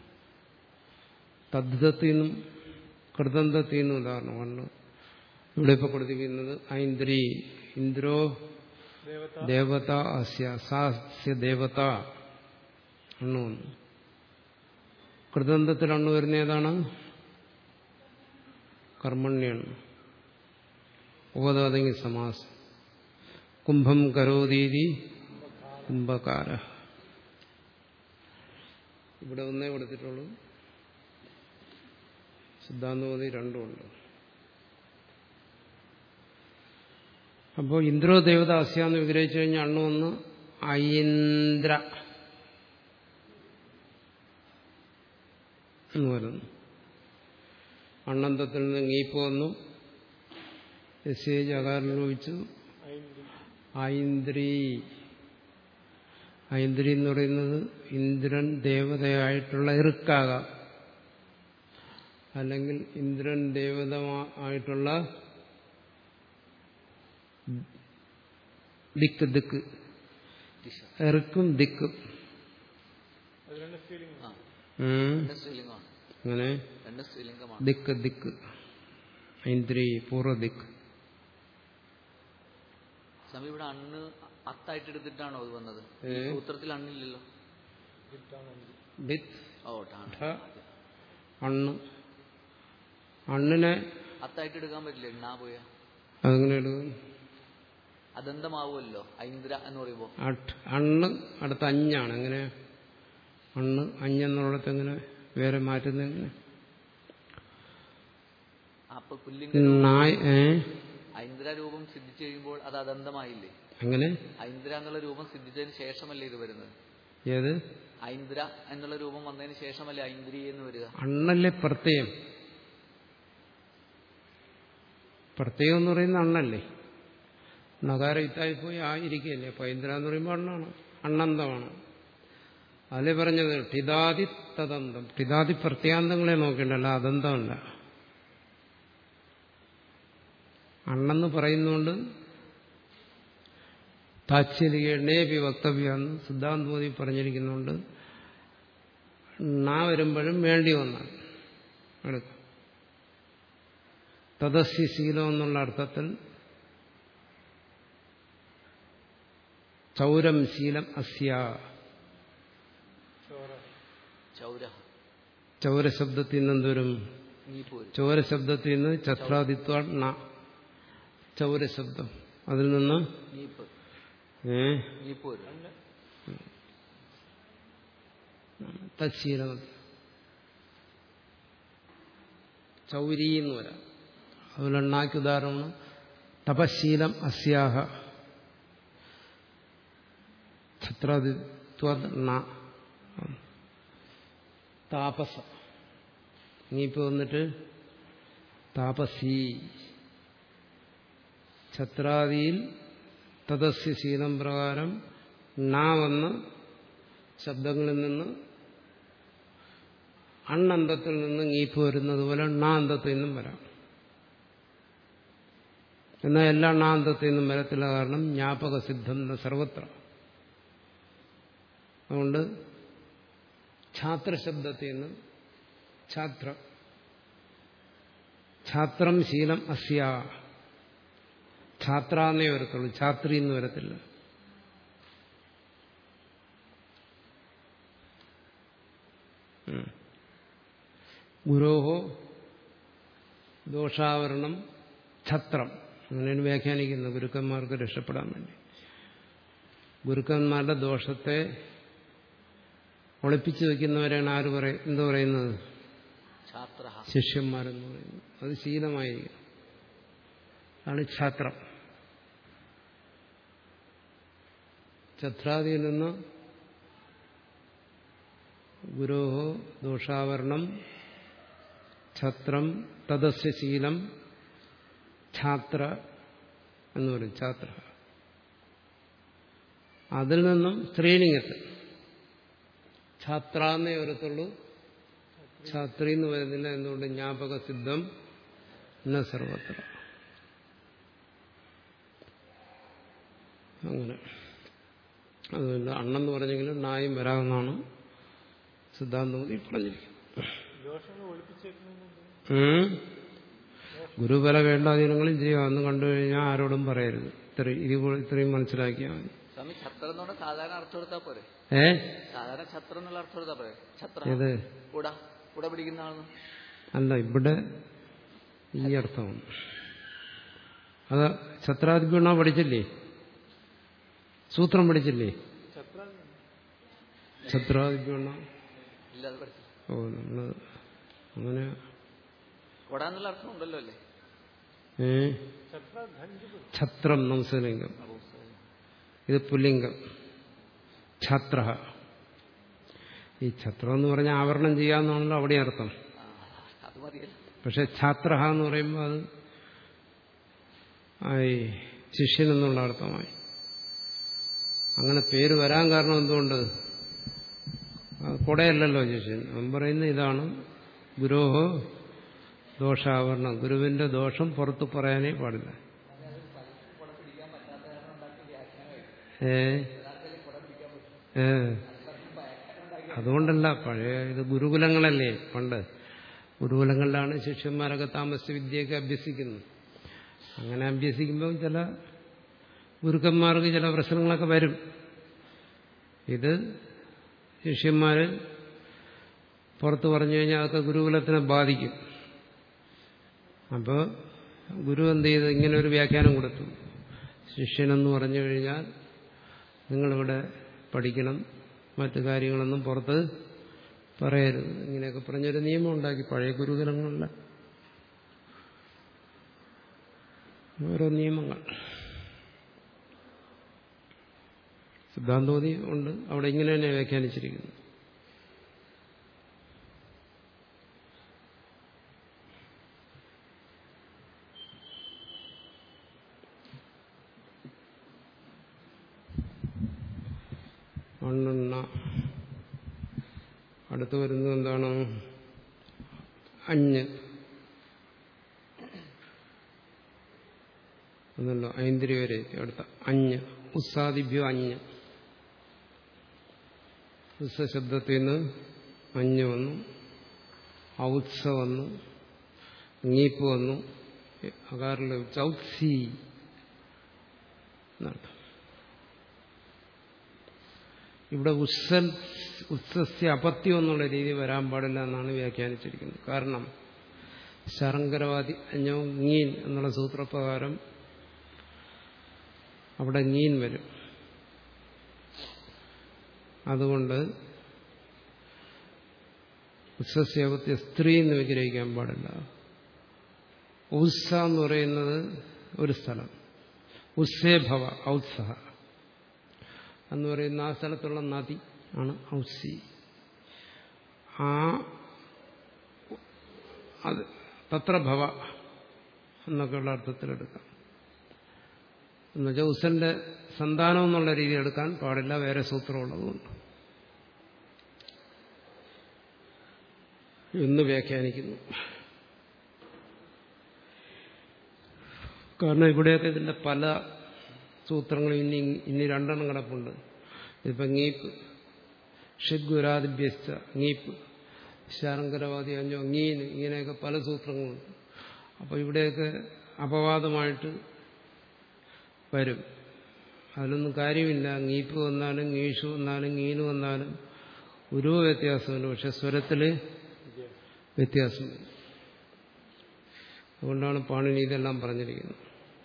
തദ്ദത്തിൽ നിന്നും കൃതന്തത്തിൽ നിന്നും ഉദാഹരണമാണ് ഇവിടെ ഇപ്പൊ കൊടുത്തിരിക്കുന്നത് ഐന്ദ്രി ഇന്ദ്രോ ദേവത ദേവത അസ്യ സാസ്യ ദേവത അണ്ണു വന്നു കൃതന്തത്തിൽ അണ്ണു വരുന്ന ഏതാണ് കർമ്മണ്യാണ് ഉപതാതെങ്കി സമാസം കുംഭം കരോതീതി കുംഭകാര ഇവിടെ ഒന്നേ കൊടുത്തിട്ടുള്ളൂ സിദ്ധാന്തമതി രണ്ടുമുണ്ട് അപ്പോൾ ഇന്ദ്രോ ദേവത അസ്യാന്ന് വിഗ്രഹിച്ചു കഴിഞ്ഞാൽ അണ്ണു വന്ന് ഐന്ദ്ര എന്ന് വരുന്നു അണ്ണന്തത്തിൽ നിന്ന് ngീപ്പ് വന്നു എസ് എ ജകാരം ലോപിച്ചു ഐന്ദ്രി ഐന്ദ്രി ഐന്ദ്രി എന്ന് പറയുന്നത് ഇന്ദ്രൻ ദേവതയായിട്ടുള്ള ഇറുക്കാകാം അല്ലെങ്കിൽ ഇന്ദ്രൻ ദേവത ആയിട്ടുള്ള ദിക്ക് ദിക്ക് ദിശ എറുക്കും ദിക്കും അത് രണ്ട് സ്ത്രീലിംഗം ആ ഉം. രണ്ട് സ്ത്രീലിംഗമാണ് അങ്ങനെ രണ്ട് സ്ത്രീലിംഗമാണ് ദിക്ക് ദിക്ക് ഐന്ദ്രി പൂർവ്വ ദിക്ക് സ്വാമി ഇവിടെ അണ്ണ് അത്തായിട്ട് എടുത്തിട്ടാണോ അത് വന്നത് ഈ ഏ? സൂത്രത്തിൽ അണ്ണില്ലല്ലോ വിത്താനന്ദി ദിത് ഓ ടാണ് ഠ. അണ്ണ് അണ്ണിനെ അത്തായിട്ട് എടുക്കാൻ പറ്റില്ല എണ്ണാ പോയാ അതെങ്ങനെ എടുക്കും അദന്തമാവുമല്ലോ ഐന്ദ്ര എന്ന് പറയുമ്പോ അട്ട് അണ്ണ് അടുത്ത അഞ്ഞാണ് എങ്ങനെ അണ്ണ് അഞ്ഞെന്നുള്ളിടത്ത് എങ്ങനെ വേറെ മാറ്റുന്നത് എങ്ങനെ അപ്പൊ പുല്ലിംഗ നായ് ഏ ഐന്ദ്ര രൂപം സിദ്ധിച്ചു കഴിയുമ്പോൾ അത് അദന്തമായില്ലേ അങ്ങനെ ഐന്ദ്ര എന്നുള്ള രൂപം സിദ്ധിച്ചതിന് ശേഷമല്ലേ ഇത് വരുന്നത് ഏത് ഐന്ദ്ര എന്നുള്ള രൂപം വന്നതിന് ശേഷമല്ലേ ഐന്ദ്രി എന്ന് വരിക അണ്ണല്ലേ പ്രത്യയം പ്രത്യയം എന്ന് പറയുന്ന അണ്ണല്ലേ നഗാരം ഇത്തായി പോയി ആയിരിക്കുകയല്ലേ അപ്പൊ ഇന്ദ്ര എന്ന് പറയുമ്പോൾ അണ്ണാണ് അണ്ണന്തമാണ് അതിലെ പറഞ്ഞത് ഠിതാതി തദന്തം ഠിതാതി പ്രത്യാന്തങ്ങളെ നോക്കേണ്ടല്ല അതന്തമല്ല അണ്ണെന്ന് പറയുന്നുകൊണ്ട് താച്ഛലികേണേപി വക്തവ്യാന്ന് സിദ്ധാന്തമതി പറഞ്ഞിരിക്കുന്നുണ്ട് നാ വരുമ്പോഴും വേണ്ടി വന്നാണ് എടുക്കാം തദസ്യ ശീലം എന്നുള്ള അർത്ഥത്തിൽ ചൗരം ശീലം അസ്യ ചോര ചൗര ചൗരശബ്ദത്തിൽ നിന്ന് എന്തോരും നീ പോരും ചോരശബ്ദത്തിൽ നിന്ന് ചത്രാദിത്വ ണ ചൗരശബ്ദം അതിൽ നിന്ന് നീപ്പ് ഏ നീ പോരും തശീലം ചൗരി എന്ന് വരാം അതുപോലെ എണ്ണാക്കി ഉദാഹരണമാണ് തപശീലം അസ്യാഹ ഛത്രാദിത്വ ണ താപസ ഇനിയിപ്പോ വന്നിട്ട് താപസി ഛത്രാദിയിൽ തദസ്യ ശീലം പ്രകാരം ണ വന്ന് ശബ്ദങ്ങളിൽ നിന്ന് അണ്ണന്തത്തിൽ നിന്ന് ngീപ്പ് വരുന്നത് പോലെ ണാന്തത്തിൽ നിന്നും വരാം എന്നാൽ എല്ലാ ണാന്തത്തിൽ നിന്നും വരത്തില്ല കാരണം ജ്ഞാപക സിദ്ധം ന സർവത്ര അതുകൊണ്ട് ഛാത്രശബ്ദത്തിൽ നിന്ന് ഛാത്ര ഛാത്രം ശീലം അസ്യ ഛാത്രാന്നേ വരത്തുള്ളൂ ഛാത്രി എന്ന് വരത്തില്ല ഉം. ഗുരോഹോ ദോഷാവരണം ഛത്രം അങ്ങനെയാണ് വ്യാഖ്യാനിക്കുന്നത് ഗുരുക്കന്മാർക്ക് രക്ഷപ്പെടാൻ വേണ്ടി ഗുരുക്കന്മാരുടെ ദോഷത്തെ ഒളിപ്പിച്ചു വെക്കുന്നവരാണ് ആര് പറയും എന്ത് പറയുന്നത് ഛാത്ര ശിഷ്യന്മാരെന്ന് പറയുന്നത് അത് ശീലമായിരിക്കും അതാണ് ഛാത്രം ഛത്രാദിയിൽ നിന്ന് ഗുരോഹോ ദോഷാവരണം ഛത്രം തദസ്യ ശീലം ഛാത്ര എന്ന് പറയും ഛാത്ര അതിൽ നിന്നും സ്ത്രീലിംഗത്തിൽ ഛാത്ര എന്നേ വരത്തുള്ളൂ ഛാത്രി എന്ന് വരുന്നില്ല എന്തുകൊണ്ട് ജ്ഞാപക സിദ്ധം എന്ന സർവത്ര അങ്ങനെ അതുകൊണ്ട് അണ്ണെന്ന് പറഞ്ഞെങ്കിലും നായും വരാമെന്നാണ് സിദ്ധാന്തമതി പറഞ്ഞിരിക്കുന്നത് ദോഷങ്ങൾ ഒളിപ്പിച്ചേക്കുന്നതിന് ഉം. ഗുരു പല വേണ്ടാധീനങ്ങളും ചെയ്യുക അന്ന് കണ്ടു കഴിഞ്ഞാൽ ആരോടും പറയരുത് ഇത്രയും ഇത് കൂടെ ഇത്രയും മനസ്സിലാക്കിയാൽ മതി സ്വാമി ഛത്രം എന്ന് പറഞ്ഞാൽ സാധാരണ അർത്ഥം എടുത്താൽ പോരെ ഏ സാധാരണ ഛത്രം എന്നുള്ള അർത്ഥം എടുത്താൽ പോരെ ഛത്ര ഏത് ഉട ഉട പിടിക്കുന്ന ആളെന്ന് അല്ല ഇവിടെ ഈ അർത്ഥമാണ് അത് ഛത്രാദിഗുണ പഠിച്ചില്ലേ സൂത്രം പഠിച്ചില്ലേ ഛത്ര ഛത്രാദിഗുണ ഇല്ലാതെ പഠിച്ചു ഓ നമ്മള് അങ്ങനെ കൊട എന്നുള്ള അർത്ഥം ഉണ്ടല്ലോ അല്ലേ ഏ ഛത്ര ഘഞ്ച് ഛത്രം നംസലിംഗം ഇത് പുല്ലിംഗം ഛത്ര ഈ ഛത്രം എന്ന് പറഞ്ഞാൽ ആവരണം ചെയ്യാന്നാണല്ലോ അവിടെ അർത്ഥം ആ, അത് മതിയല്ലോ പക്ഷെ ഛാത്ര എന്ന് പറയുമ്പോൾ അത് ആയി ശിഷ്യൻ എന്നുള്ള അർത്ഥമായി അങ്ങനെ പേര് വരാൻ കാരണം എന്തുകൊണ്ട് അത് കൊടയല്ലല്ലോ ശിഷ്യൻ അവൻ പറയുന്ന ഇതാണ് ഗുരോഹോ ദോഷാവരണം ഗുരുവിന്റെ ദോഷം പുറത്തു പറയാനേ പാടില്ല ഏ ഏ അതുകൊണ്ടല്ല പഴയ ഇത് ഗുരുകുലങ്ങളല്ലേ പണ്ട് ഗുരുകുലങ്ങളിലാണ് ശിഷ്യന്മാരൊക്കെ താമസിച്ച് വിദ്യയൊക്കെ അഭ്യസിക്കുന്നത് അങ്ങനെ അഭ്യസിക്കുമ്പോൾ ചില ഗുരുക്കന്മാർക്ക് ചില പ്രശ്നങ്ങളൊക്കെ വരും ഇത് ശിഷ്യന്മാർ പുറത്ത് പറഞ്ഞു കഴിഞ്ഞാൽ അതൊക്കെ ഗുരുകുലത്തിനെ ബാധിക്കും അപ്പോൾ ഗുരു എന്ത് ചെയ്ത് ഇങ്ങനെ ഒരു വ്യാഖ്യാനം കൊടുത്തു ശിഷ്യനെന്ന് പറഞ്ഞു കഴിഞ്ഞാൽ നിങ്ങളിവിടെ പഠിക്കണം മറ്റു കാര്യങ്ങളൊന്നും പുറത്ത് പറയരുത് ഇങ്ങനെയൊക്കെ പറഞ്ഞൊരു നിയമം ഉണ്ടാക്കി പഴയ ഗുരുകുലങ്ങളില്ല ഓരോ നിയമങ്ങൾ സിദ്ധാന്തോതി ഉണ്ട് അവിടെ ഇങ്ങനെ തന്നെ വ്യാഖ്യാനിച്ചിരിക്കുന്നു മണ്ണെണ്ണ അടുത്ത് വരുന്നത് എന്താണ് അഞ്ഞ് എന്നല്ലോ ഐന്ദ്രി വരെ അടുത്ത അഞ്ഞ് ഉത്സാദിഭ്യോ അഞ്ഞ് ഉത്സ ശബ്ദത്തിൽ നിന്ന് അഞ്ഞ് വന്നു ഔത്സ വന്നു ngീപ്പ് വന്നു അകാറിൽ ചൗത്സി എന്നർത്ഥം ഇവിടെ ഉത്സൽ ഉത്സസ്യ അപത്യം എന്നുള്ള രീതി വരാൻ പാടില്ല എന്നാണ് വ്യാഖ്യാനിച്ചിരിക്കുന്നത് കാരണം ശങ്കരവാദി അഞ്ഞോ ngീൻ എന്നുള്ള സൂത്രപ്രകാരം അവിടെ ngീൻ വരും അതുകൊണ്ട് ഉത്സസ്യാപത്യ സ്ത്രീ എന്ന് വിഗ്രഹിക്കാൻ പാടില്ല ഉത്സ എന്ന് പറയുന്നത് ഒരു സ്ഥലം ഉത്സേഭവ ഔത്സഹ എന്ന് പറയുന്ന ആ സ്ഥലത്തുള്ള നദി ആണ് ഔസി ആ അത് തത്ര ഭവ എന്നൊക്കെയുള്ള അർത്ഥത്തിലെടുക്കാം എന്നുവെച്ചാൽ ഉസന്റെ സന്താനം എന്നുള്ള രീതി എടുക്കാൻ പാടില്ല വേറെ സൂത്രമുള്ളതുകൊണ്ട് എന്ന് വ്യാഖ്യാനിക്കുന്നു കാരണം ഇവിടെയൊക്കെ ഇതിന്റെ പല സൂത്രങ്ങളും ഇനി ഇനി രണ്ടെണ്ണം കിടപ്പുണ്ട് ഇപ്പൊ ngീപ്പ് ഷിഗുരാദിഭ്യസ്ത ngീപ്പ് ശാരങ്കരവാദി അഞ്ഞോ ngീന് ഇങ്ങനെയൊക്കെ പല സൂത്രങ്ങളുണ്ട് അപ്പോൾ ഇവിടെയൊക്കെ അപവാദമായിട്ട് വരും അതിലൊന്നും കാര്യമില്ല ngീപ്പ് വന്നാലും ngീഷു വന്നാലും ngീന് വന്നാലും ഒരു വ്യത്യാസമില്ല പക്ഷെ സ്വരത്തിൽ വ്യത്യാസമില്ല അതുകൊണ്ടാണ് പാണിനി ഇതെല്ലാം പറഞ്ഞിരിക്കുന്നത്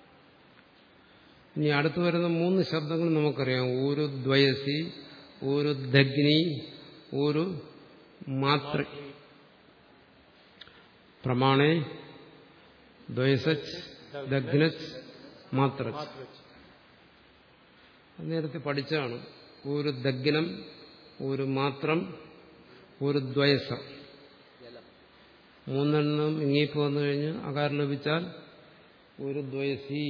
ഇനി അടുത്തു വരുന്ന മൂന്ന് ശബ്ദങ്ങൾ നമുക്കറിയാം ഒരു ദ്വയസി ഒരു ദഗ്നി ഒരു മാതൃ പ്രമാണേ ദ്വയസച്ച് ദഗ്നച്ച് മാത്രച്ച് അത് നേരത്തെ പഠിച്ചാണ് ഒരു ദഗ്നം ഒരു മാത്രം ഒരു ദ്വയസം മൂന്നെണ്ണം ഇങ്ങീപ്പ് വന്നു കഴിഞ്ഞ് അകാരം ലഭിച്ചാൽ ഒരു ദ്വയസി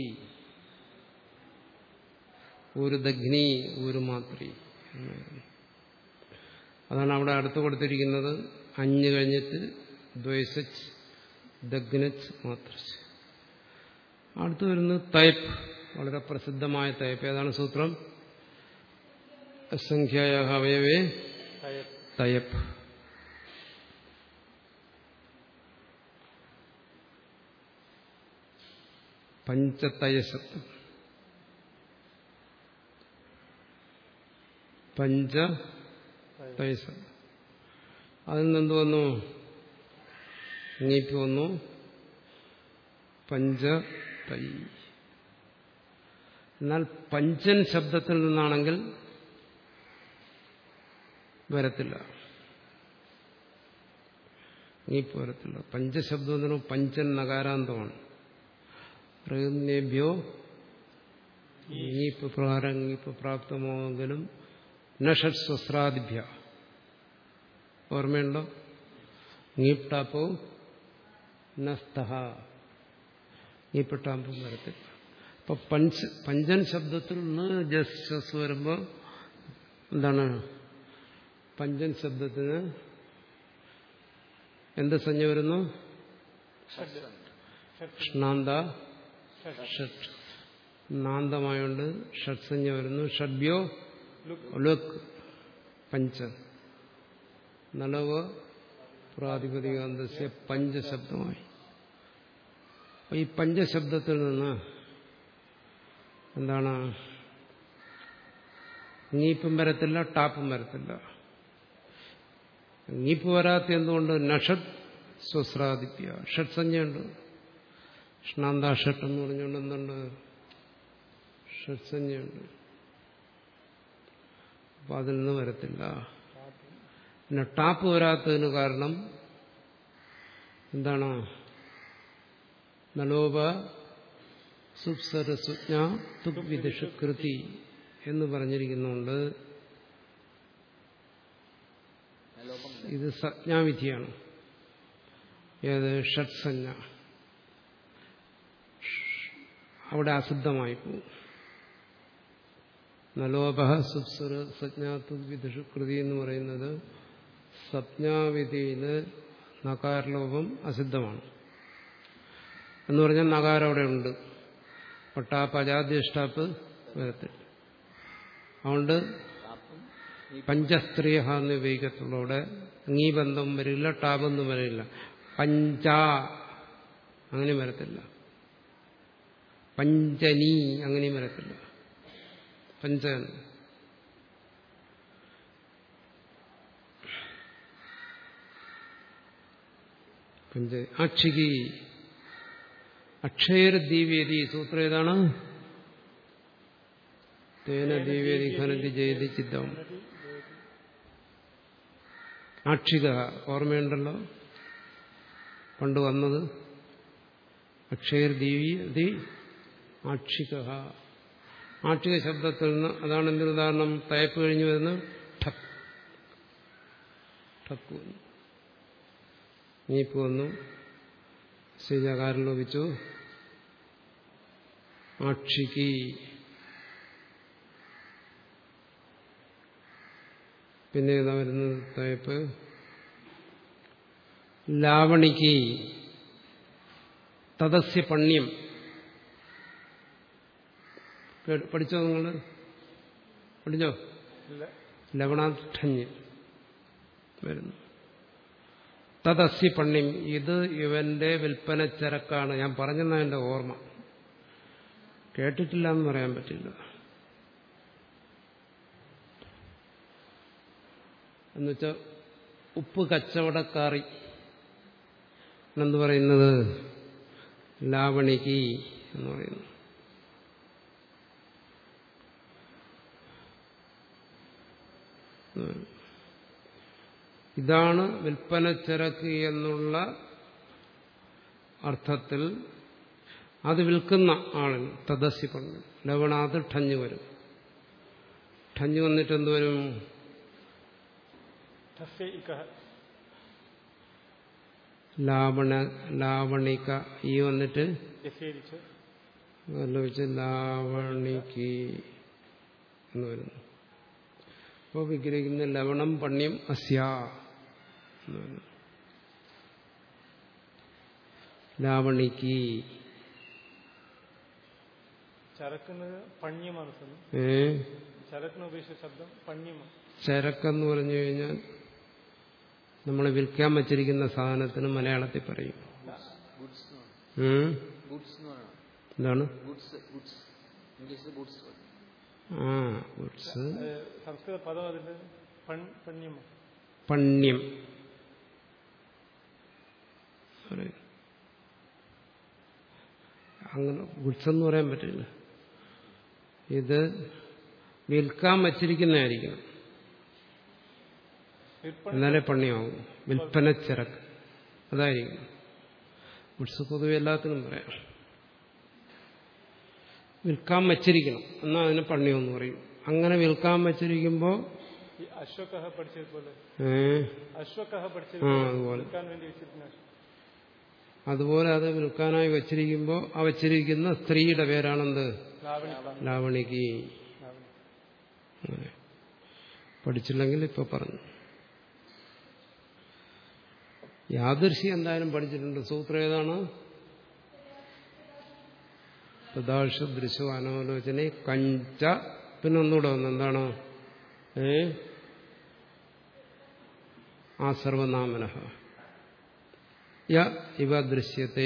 ഒരു ദഗ്നി ഒരു മാത്രി അതാണ് അവിടെ അടുത്ത് കൊടുത്തിരിക്കുന്നത് അഞ്ഞ് കഴിഞ്ഞിട്ട് ദ്വൈസച്ച് ദഗ്നച്ച് മാത്രച്ച് അടുത്ത് വരുന്നത് തയപ്പ് വളരെ പ്രസിദ്ധമായ തയപ്പ് ഏതാണ് സൂത്രം അസംഖ്യായ അവയവേ തയപ്പ് പഞ്ചതയശബ്ദം പഞ്ച തൈസം അതിൽ നിന്ന് വന്നു ഇങ്ങേക്ക് വന്നു പഞ്ച തൈ എന്നാൽ പഞ്ചൻ ശബ്ദത്തിൽ നിന്നാണെങ്കിൽ വരത്തില്ല ഇങ്ങീപ്പ് വരത്തില്ല പഞ്ചശബ്ദം എന്ന് പറയുമ്പോൾ പഞ്ചൻ നകാരാന്തമാണ് പ്രയുന്നേഭ്യോ ഇങ്ങീപ്പ് പ്രകാരം ഇങ്ങീപ്പ് പ്രാപ്തമാവെങ്കിലും നഷത് സ്വസ്രാദിഭ്യ ഓർമ്മയുണ്ടോ ngീപ്ടാപ്പോ നസ്തഹ ngീപ്പിട്ടാമ്പും വരത്തില്ല അപ്പൊ പഞ്ച പഞ്ചൻ ശബ്ദത്തിൽ നിന്ന് ജസ് വരുമ്പോൾ എന്താണ് പഞ്ചൻ ശബ്ദത്തിന് എന്ത് സഞ്ജ വരുന്നു ഷ്ണാന്ത ഷട്ട് നാന്തമായോണ്ട് ഷട്സഞ്ജ വരുന്നു ഷഡ്ഭ്യോ ലുക്ക് പഞ്ച നലവ പ്രാതിപതികാന്തസ്യ പഞ്ചശബ്ദമായി അപ്പൊ ഈ പഞ്ചശബ്ദത്തിൽ നിന്ന് എന്താണ് നീപ്പും വരത്തില്ല ടാപ്പും വരത്തില്ല നീപ്പ് വരാത്ത എന്തുകൊണ്ട് നഷത് സ്വസ്രാദിപ്യ ഷട്ട് സംജ്ഞയുണ്ട് ഷ്ണാന്ത ഷട്ട് എന്ന് പറഞ്ഞുകൊണ്ട് എന്തുണ്ട് ഷട്ട് സംജ്ഞയുണ്ട് അപ്പൊ അതിൽ നിന്ന് വരത്തില്ല പിന്നെ ടാപ്പ് വരാത്തതിന് കാരണം എന്താണ് നലോപ സുപ്സരസുജ്ഞ തുഗ്വിദിഷകൃതി എന്ന് പറഞ്ഞിരിക്കുന്നുണ്ട് ലോകം ഇത് സജ്ഞാവിധിയാണ് ഏത് ഷഡ്സഞ്ജ അവിടെ അസിദ്ധമായി പോകും നലോപ സുപ്സുര സജ്ഞാതുവിദുഷുകൃതി എന്ന് പറയുന്നത് സജ്ഞാവിധിയിൽ നകാരലോപം അസിദ്ധമാണ് എന്ന് പറഞ്ഞാൽ നകാരം അവിടെ ഉണ്ട് പട്ടാപ്പ് അജാദ്യഷ്ടാപ്പ് വരത്തില്ല അതുകൊണ്ട് ടാപ്പും ഈ പഞ്ചസ്ത്രീയ എന്ന് ഉപയോഗിക്കത്തുള്ളൂ അവിടെ അംഗീബന്ധം വരില്ല ടാബൊന്നും വരില്ല പഞ്ച അങ്ങനെ വരത്തില്ല പഞ്ചനി അങ്ങനെയും വരത്തില്ല പഞ്ച പഞ്ച അക്ഷികി അക്ഷയർ ദീവേദി സൂത്രം ഏതാണ് തേന ദീവേദി ഖനതി ജയതി ചിത്തം ആക്ഷിക ഓർമ്മയുണ്ടല്ലോ പണ്ട് വന്നത് അക്ഷയർ ദീവി ആക്ഷിക ആക്ഷിക ശബ്ദത്തിൽ നിന്ന് അതാണ് എന്തൊരു ഉദാഹരണം തയപ്പ് കഴിഞ്ഞു വരുന്ന ഠക് ഠക്ക് വന്നു നീപ്പ് വന്നു ശ്രീജാകാരം ലോപിച്ചു ആക്ഷികി പിന്നെ ഏതാ വരുന്നത് തയപ്പ് ലാവണിക്ക് തദസ്യ പണ്യം കേട്ട് പഠിച്ചോ നിങ്ങൾ പഠിച്ചോ ഇല്ല ലവണാഠന്യം വരുന്നു തദസ്യ പണ്യം ഇത് ഇവന്റെ വിൽപ്പന ചരക്കാണ് ഞാൻ പറഞ്ഞെന്നാ എന്റെ ഓർമ്മ കേട്ടിട്ടില്ല എന്ന് പറയാൻ പറ്റില്ല എന്നുവെച്ചാൽ ഉപ്പ് കച്ചവടക്കാറി എന്നെന്ത് പറയുന്നത് ലാവണിക്ക് എന്ന് പറയുന്നു ഇതാണ് വിൽപ്പന ചരക്ക് എന്നുള്ള അർത്ഥത്തിൽ അത് വിൽക്കുന്ന ആളിന് തദസ്യ പങ്ക് ലവണാത് ഠഞ്ഞു വരും ഠഞ്ഞു വന്നിട്ട് എന്ത് വരും ठस्य इकः ലാവണ ലാവണിക ഈ വന്നിട്ട് यसेरिच ആലോചിച്ച് ലാവണിക്ക് എന്ന് വരുന്നു അപ്പോൾ വിഗ്രഹിക്കുന്ന ലവണം പണ്യം അസ്യ എന്ന് വരുന്നു ലാവണിക്ക് ചരക്കിന് പണ്യമാണ് സ്വാമി ഏ ചരക്കിന് ഉപയോഗിച്ച ശബ്ദം പണ്യമാണ് ചരക്കെന്ന് പറഞ്ഞു കഴിഞ്ഞാൽ നമ്മൾ വിൽക്കാൻ വച്ചിരിക്കുന്ന സാധനത്തിന് മലയാളത്തിൽ പറയും ഗുഡ്സ് എന്ന് പറയണം ഉം? ഗുഡ്സ് എന്ന് പറയണം എന്താണ് ഗുഡ്സ് ഗുഡ്സ് ഇംഗ്ലീഷിൽ ഗുഡ്സ് പറയും ആ ഗുഡ്സ് അത് സംസ്കൃത പദം അതിന്റെ പൺ- പണ്യമാണ് പണ്യം പറയും. അങ്ങനെ ഗുഡ്സ് എന്ന് പറയാൻ പറ്റില്ല ഇത് വിൽക്കാൻ വച്ചിരിക്കുന്നതായിരിക്കണം വിൽപ്പന എന്നാലേ പണ്യമാകും വിൽപ്പന ചരക്ക് അതായിരിക്കും ഗുഡ്സ് പൊതുവെ എല്ലാത്തിനും പറയാം വിൽക്കാൻ വച്ചിരിക്കണം എന്നാൽ അതിന് പണ്യം എന്ന് പറയും അങ്ങനെ വിൽക്കാൻ വച്ചിരിക്കുമ്പോൾ ഈ അശ്വക്കഹ പഠിച്ചതുപോലെ ഏഹ് അശ്വക്കഹ ആ പഠിച്ചതുപോലെ അതുപോലെ വിൽക്കാൻ വേണ്ടി വെച്ചിരുന്ന അശ്വ- അതുപോലെ അത് വിൽക്കാനായി വച്ചിരിക്കുമ്പോൾ ആ വച്ചിരിക്കുന്ന സ്ത്രീയുടെ പേരാണെന്ത് ലാവണി ലാവണിക്ക് ലാവണി അങ്ങനെ പഠിച്ചില്ലെങ്കിൽ ഇപ്പൊ പറഞ്ഞു യാദൃശി എന്തായാലും പഠിച്ചിട്ടുണ്ട് സൂത്രം ഏതാണ് തദാശ ദൃശ്യ അനാലോചന കഞ്ച പിന്നെ ഒന്നുകൂടെ വന്നു എന്താണ് ഏ ആ സർവനാമന യ ഇവ ദൃശ്യത്തെ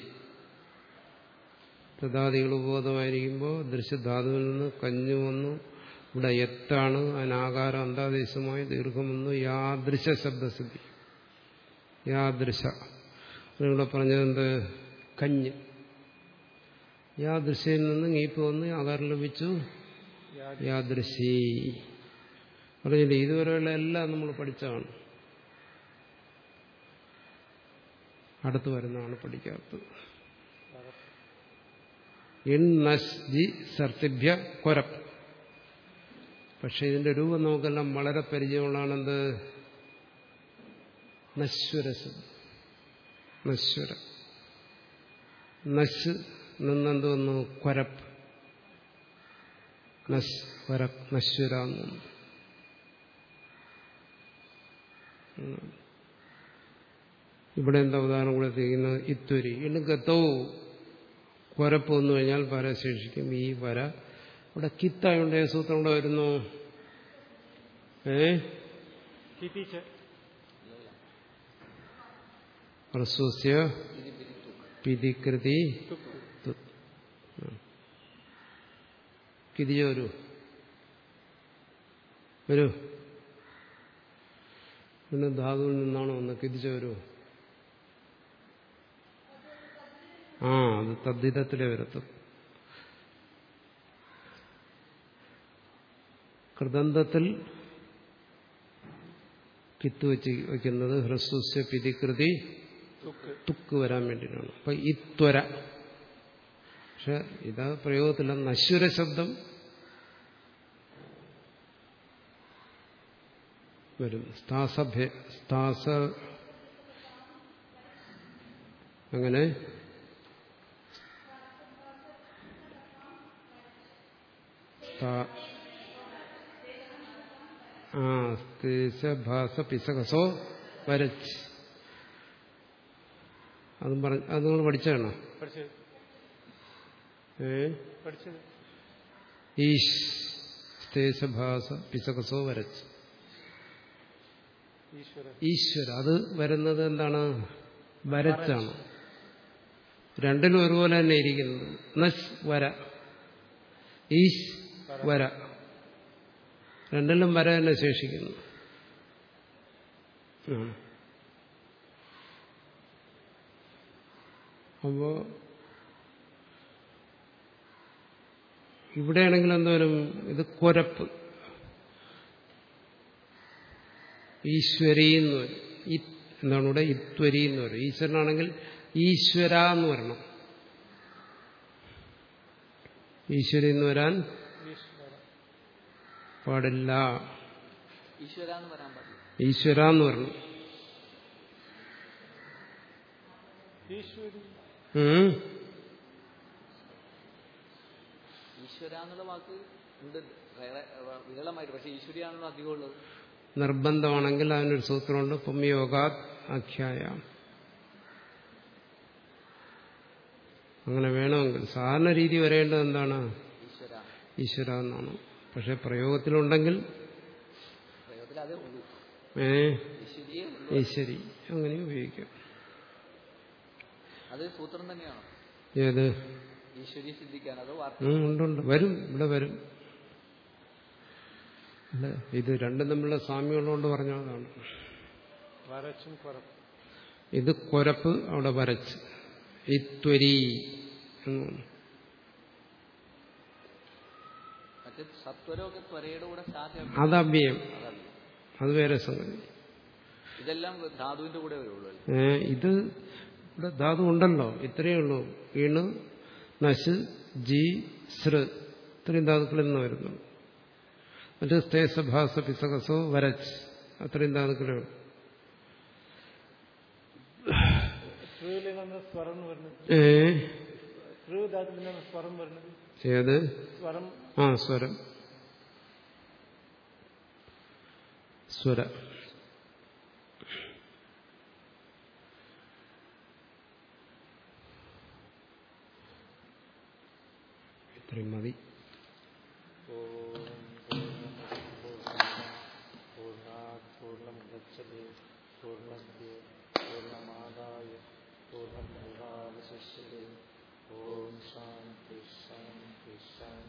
തഥാദികൾ ഉപബോധമായിരിക്കുമ്പോൾ ദൃശ്യധാതുവിൽ നിന്ന് കഞ്ഞു വന്നു ഇവിടെ എത്താണ് അതിനാകാരം അന്താദേശമായി ദീർഘം വന്നു യാദൃശ ശബ്ദസിദ്ധി യാദൃശ ഇവിടെ പറഞ്ഞതെന്ത് കഞ്ഞ് യാദൃശയിൽ നിന്ന് ngീപ്പ് വന്ന് ആകാരം ലഭിച്ചു യാദൃശി പറഞ്ഞില്ലേ ഇതുവരെയുള്ള എല്ലാം നമ്മൾ പഠിച്ചതാണ് അടുത്ത് വരുന്നതാണ് പഠിക്കാത്തത് ഇൺ നശ് ജി സർത്തിഭ്യ കൊരപ്പ് പക്ഷെ ഇതിന്റെ രൂപം നമുക്കെല്ലാം വളരെ പരിചയമുള്ളതാണെന്ത് നശ്വരസ് നശ്വര നശ് നിന്നെന്ത് വന്നു കൊരപ്പ് നശ് കൊരപ്പ് നശ്വര എന്ന് വന്നു. ഉം. ഇവിടെ എന്താ ഉദാഹരണം കൂടെ ചെയ്യുന്നത് ഇത്വരി ഇന്ന് ഗത്തവും കൊരപ്പ് വന്നു കഴിഞ്ഞാൽ പരശേഷിക്കും ഈ വര ഇവിടെ കിത്തായോണ്ട് ഏത് സൂത്രം കൂടെ വരുന്നു ഏ किति च ഹ്രസ്വസ്യ പിതികൃതി तुक् കിതിയ വരൂ വരൂ പിന്നെ ധാതുവിൽ നിന്നാണോ ഒന്ന് കിതിച്ച വരൂ ആ അത് തദ്ധിതത്തിലെ വരത്തും കൃതന്തത്തിൽ കിത്ത് വെച്ച് വയ്ക്കുന്നത് ഹ്രസ്വസ്യ പിതികൃതി तुक् തുക്ക് വരാൻ വേണ്ടിയിട്ടാണ് അപ്പൊ ഈ ത്വര പക്ഷെ ഇതാ പ്രയോഗത്തില്ല നശ്വര ശബ്ദം വരും സ്ഥാസഭ്യ സ്ഥാസ അങ്ങനെ സ്ഥാ- ആ സ്ഥേശ ഭാസ പിസകസോ വരച്ച് അതും പറഞ്ഞ അത് നിങ്ങൾ പഠിച്ചതാണോ പഠിച്ചത് ഏ പഠിച്ചത് ഈശ് സ്ഥേശഭാസ പിസകസോ വരച്ച് ഈശ്വര ഈശ്വര അത് വരുന്നത് എന്താണ് വരച്ചാണ് രണ്ടിലും ഒരുപോലെ തന്നെ ഇരിക്കുന്നത് നശ് വര ഈശ് വര രണ്ടിലും വര തന്നെ ശേഷിക്കുന്നു ആ. അപ്പോ ഇവിടെയാണെങ്കിൽ എന്തോരും ഇത് കൊരപ്പ് ഈശ്വരി എന്ന് വരും ഈ എന്താണ് ഇവിടെ ഇത്വരി എന്ന് വരും ഈശ്വരനാണെങ്കിൽ ഈശ്വര എന്ന് വരണം ഈശ്വരി എന്ന് വരാൻ ഈശ്വര പാടില്ല ഈശ്വര എന്ന് പറയാൻ പാടില്ല ഈശ്വര എന്ന് വരണം ഈശ്വരി ഉം. ഈശ്വര എന്നുള്ള വാക്ക് ഉണ്ട് വേറെ ഏഹ്, വിരളമായിട്ട് പക്ഷെ ഈശ്വരിയാണല്ലോ അധികം ഉള്ളത് നിർബന്ധമാണെങ്കിൽ അതിനൊരു സൂത്രമുണ്ട് പുംയോഗാത് ആഖ്യായ അങ്ങനെ വേണമെങ്കിൽ സാധാരണ രീതി വരേണ്ടത് എന്താണ് ഈശ്വര ഈശ്വര എന്നാണ് പക്ഷെ പ്രയോഗത്തിലുണ്ടെങ്കിൽ പ്രയോഗത്തിൽ അതേ ഉള്ളൂ ഏ ഈശ്വരിയേ ഉള്ളൂ ഈശ്വരി അങ്ങനെ ഉപയോഗിക്കാം അത് സൂത്രം തന്നെയാണോ ഏത് ഈശ്വരി സിദ്ധിക്കാൻ അതോ വാർത്ത ഉം, ഉണ്ടുണ്ട് വരും ഇവിടെ വരും അല്ല ഇത് രണ്ടും തമ്മിലുള്ള സാമ്യമുള്ളതുകൊണ്ട് പറഞ്ഞതാണ് വരച്ചും കുറപ്പ് ഇത് കൊരപ്പ് അവിടെ വരച്ച് ഇത്വരി എന്നാണ്. മറ്റേ സത്വരമൊക്കെ ത്വരയുടെ കൂടെ ശാഖ അത് അവ്യയം അതല്ല അത് വേറെ സംഗതി ഇതെല്ലാം ധാതുവിന്റെ കൂടെ വരുള്ളൂ അല്ലേ? ഏ, ഇത് ഇവിടെ ധാതു ഉണ്ടല്ലോ ഇത്രയേ ഉള്ളൂ ഈണ് നശ് ജി സൃ ഇത്രയും ധാതുക്കളിൽ നിന്ന് വരുന്നു മറ്റ് സ്തേസഭാസ പിസകസോ വരച്ച് അത്രയും ധാതുക്കളേ ഉള്ളൂ ത്രിവിൽ നിന്ന് സ്വരം വരുന്നത് ഏ ത്രിവ് ധാതുവിൽ നിന്ന് സ്വരം വരുന്നത് ഏത് സ്വരം ആ സ്വരം സ്വര ഇത്രയും മതി പൂർണ്ണാത് പൂർണ്ണം ഗച്ഛതി പൂർണ്ണസ്യ പൂർണ്ണമാദായ പൂർണ്ണമേവാവശിഷ്യത്തെ ഓം ശാന്തി ശാന്തി ശാന്തി